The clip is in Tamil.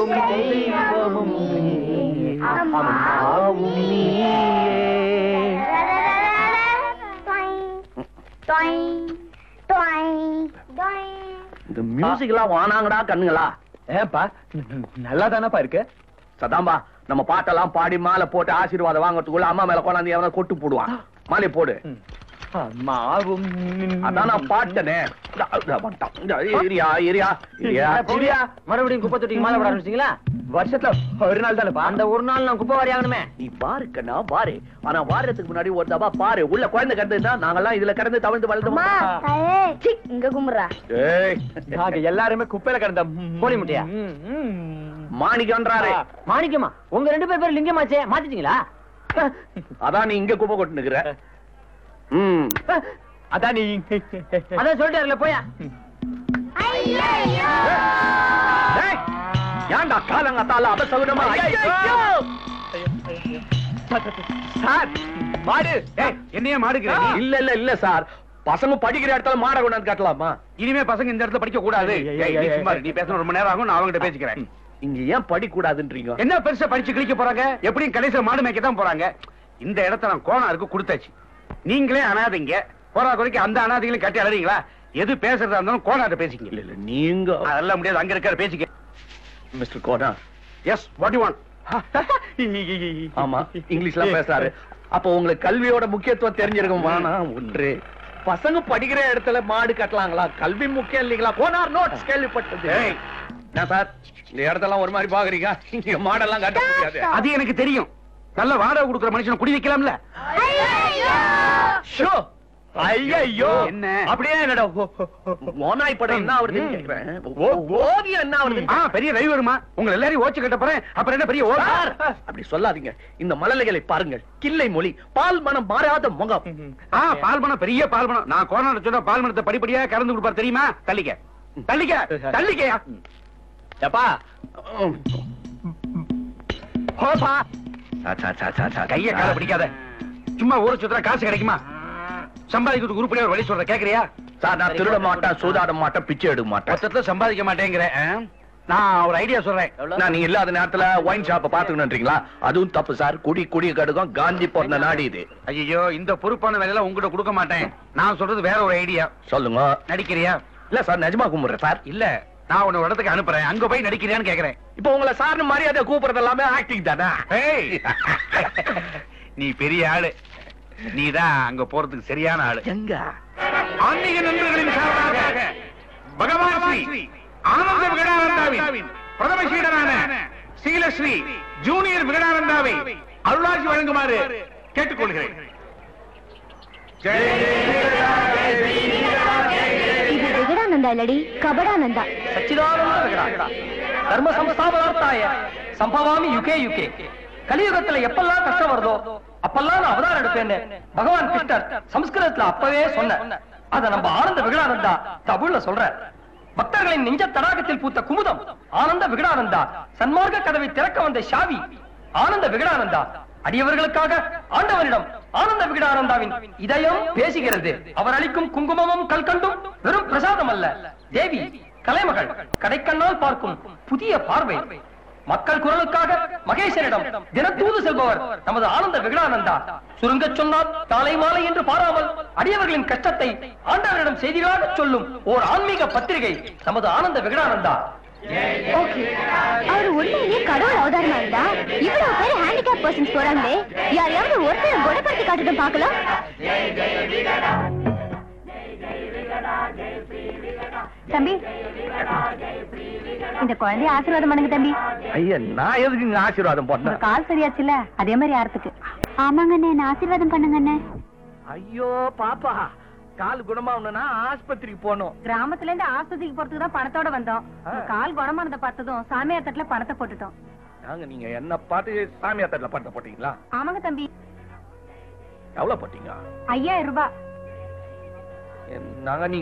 தெய்வமும் தெய்வமும் நீயே, அம்மாவும் நீயே. இந்த மியூசிக் எல்லாம் வானாங்கடா கண்ணுங்களா ஏன்பா நல்லா தானப்பா இருக்கு சதாம்பா நம்ம பாட்டெல்லாம் பாடி மாலை போட்டு ஆசீர்வாதம் வாங்கறதுக்குள்ள அம்மா மேல கொண்டாந்து எவனா கொட்டு போடுவான் மாலை போடு மாவும் அதான் நான் பாட்டனே இதா, இதா வந்துட்டான். இதா, ஏரியா ஏரியா ஏரியா புரியா மறுபடியும் குப்பை தொட்டிக்கு மாலை போட ஆரம்பிச்சிங்களா வருஷத்துல ஒரு நாள் தானேப்பா அந்த ஒரு நாள் நான் குப்பை வாரி ஆகணுமே நீ பாரு கண்ணா பாரு ஆனா வாரத்துக்கு முன்னாடி ஒரு தபா பாரு உள்ள குழந்தை கிடந்தா நாங்கெல்லாம் இதுல கிடந்து தவழ்ந்து வளர்ந்தோமா இங்க கும்புறா ஏய் நாங்க எல்லாருமே குப்பையில கிடந்த கோழி முட்டையா? மாணிக்கன்றாரு மாணிக்கமா உங்க ரெண்டு பேர் பேர் லிங்கமாச்சே மாத்திட்டீங்களா அதான் நீ இங்க குப்பை கொட்டு நிக்கிற ம் அதான் நீ அதான் சொல்லிட்டாருல போயா ஏய், ஏன்டா காலங்கத்தால அபசகுனமா ஐயோ சார் மாடு ஏய், என்னைய மாடுக்கிற நீ? இல்ல இல்ல இல்ல சார் பசங்க படிக்கிற இடத்துல மாட கொண்டாந்து காட்டலாமா இனிமே பசங்க இந்த இடத்துல படிக்க கூடாது ஏய், ஏய், ஏய், நீ ஏய், சும்மா இரு. நீ பேசணும் ரொம்ப நேரம் ஆகும் நான் அவங்ககிட்ட பேசிக்கிறேன் இங்க ஏன் படிக்க கூடாதுன்றீங்க என்ன பெருசா படிச்சு கிழிக்க போறாங்க எப்படியும் கடைசியில மாடு மேய்க்க தான் போறாங்க இந்த இடத்த நான் கோணாருக்கு கொடுத்தாச்சு நீங்களே அனாதைங்க போறா குறைக்கு அந்த அனாதைகளையும் கட்டி அழறீங்களா எது பேசுறதா இருந்தாலும் கோணாட்ட பேசிக்கங்க இல்ல இல்ல நீங்க அதெல்லாம் முடியாது அங்க இருக்காரு பேசிக்க Mister Kona yes what you want ஆமா இங்கிலீஷ்ல பேசுறாரு அப்ப உங்களுக்கு கல்வியோட முக்கியத்துவம் தெரிஞ்சிருக்கும் வானா ஒன்று பசங்க படிக்கிற இடத்துல மாடு கட்டலாங்களா கல்வி முக்கியம் இல்லைங்களா கோனார் நோட்ஸ் கேள்விப்பட்டது ஏய். என்ன சார் இந்த இடத்தெல்லாம் ஒரு மாதிரி பாக்குறீங்க இங்க மாடெல்லாம் கட்ட முடியாது அது எனக்கு தெரியும் நல்ல வாடகை கொடுக்குற மனுஷனை குடி வைக்கலாம்ல ஷோ ஐயோ என்ன? அப்படியே என்னடா ஓனாய் படம் என்ன ஆகுதுன்னு கேக்குறேன் ஓ- ஓவியம் என்ன ஆகுது ஆ பெரிய ரவி வருமா உங்களை எல்லாரையும் ஓச்சு கட்ட போறேன் அப்புறம் என்ன பெரிய ஓட்டு சார், அப்படி சொல்லாதீங்க இந்த மலலைகளை பாருங்கள் கிள்ளை மொழி பால் மனம் மாறாத முகம் ஆ பால்மணம் பெரிய பால்மணம் நான் கோனாட சொன்னா பால்மணத்தை படிப்படியா கறந்து கொடுப்பார் தெரியுமா தள்ளிக்க தள்ளிக்க தள்ளிக்கயா எப்பா போப்பா கைய கால பிடிக்காத சும்மா ஊரை சுத்துறா காசு கிடைக்குமா சம்பாதிக்கிறதுக்கு உருப்படியா ஒரு வழி சொல்ற கேக்குறியா சார் நான் திருட மாட்டேன் சூதாட மாட்டேன் பிச்சை எடுக்க மாட்டேன் மொத்தத்துல சம்பாதிக்க மாட்டேங்கிற ஆ? நான் ஒரு ஐடியா சொல்றேன் நான் நீங்க இல்லாத நேரத்துல ஒயின் ஷாப்ப பாத்துக்கணுன்றீங்களா அதுவும் தப்பு சார் குடி குடி கடுக்கும் காந்தி பிறந்த நாடு இது ஐயோ இந்த பொறுப்பான வேலையெல்லாம் உங்ககிட்ட கொடுக்க மாட்டேன் நான் சொல்றது வேற ஒரு ஐடியா சொல்லுங்க நடிக்கிறியா இல்ல சார் நிஜமா கும்பிடுறேன் சார் இல்ல நான் உன்னை ஒரு இடத்துக்கு அனுப்புறேன் அங்க போய் நடிக்கிறியான்னு கேக்குறேன் இப்போ உங்களை சார்னு மரியாதை கூப்பிடுறது எல்லாமே ஆக்டிங் தானே ஏய், நீ பெரிய ஆளு நீதான் அங்க போறதுக்கு சரியான ஆளு எங்க ஆன்மீக நண்பர்களின் சார்பாக பகவான் ஸ்ரீ ஆனந்த விகடானந்தாவின் பிரதம சீடரான ஸ்ரீலஸ்ரீ ஜூனியர் விகடானந்தாவை அருளாட்சி வழங்குமாறு கேட்டுக்கொள்கிறேன் இது விகடானந்தா இல்லடி கபடானந்தா சச்சிதானந்த விகடா தர்ம சம்ஸ்தாபனார்த்தாய சம்பவாமி யுகே யுகே கலியுகத்துல எப்பெல்லாம் கஷ்டம் வருதோ அப்பெல்லாம் நான் அவதாரம் எடுப்பேன்னு பகவான் கிருஷ்ணர் சம்ஸ்கிருதத்துல அப்பவே சொன்ன அத நம்ம ஆனந்த விகடானந்தா தமிழ்ல சொல்ற பக்தர்களின் நெஞ்ச தடாகத்தில் பூத்த குமுதம் ஆனந்த விகடானந்தா சன்மார்க்க கதவை திறக்க வந்த ஷாவி ஆனந்த விகடானந்தா அடியவர்களுக்காக ஆண்டவனிடம் ஆனந்த விகடானந்தாவின் இதயம் பேசுகிறது அவர் அளிக்கும் குங்குமமும் கல்கண்டும் வெறும் பிரசாதம் அல்ல தேவி கலைமகள் கடைக்கண்ணால் பார்க்கும் புதிய பார்வை மக்கள் குரலுக்காக மகேசனிடம் தினத்தூது செல்பவர் நமது ஆனந்த விகடானந்தா சுருங்கச் சொன்னால் காலை மாலை என்று பாராமல் அடியவர்களின் கஷ்டத்தை ஆண்டவரிடம் செய்திகளாக சொல்லும் ஓர் ஆன்மீக பத்திரிகை நமது ஆனந்த விகடானந்தா ஓகே அவர் உண்மையிலேயே கடவுள் அவதாரமா இருந்தா இவ்வளவு பேர் ஹேண்டிகேப் பர்சன்ஸ் போறாங்களே யாரையாவது ஒருத்தரை குணப்படுத்தி காட்டுதான் பார்க்கலாம் தம்பி இந்த குழந்தைய ஆசீர்வாதம் பண்ணுங்க தம்பி ஐயா நான் எதுக்கு இங்க ஆசீர்வாதம் உங்க பண்ணேன் கால் சரியாச்சுல அதே மாதிரி ஆறதுக்கு ஆமாங்க அண்ணே நான் ஆசீர்வாதம் பண்ணுங்க அண்ணே ஐயோ பாப்பா கால் குணமாகணும்னா ஆஸ்பத்திரிக்கு போகணும் கிராமத்துல இருந்து ஆஸ்பத்திரிக்கு போறதுக்கு தான் பணத்தோட வந்தோம் உங்க கால் குணமானதை பார்த்ததும் சாமியார் தட்டுல பணத்தை போட்டுட்டோம் நாங்க நீங்க என்ன பார்த்து சாமியார் தட்டில பணத்தை போட்டீங்களா ஆமாங்க தம்பி எவ்வளவு போட்டீங்க ஐயாயிரம் ரூபாய் நாங்க நீங்க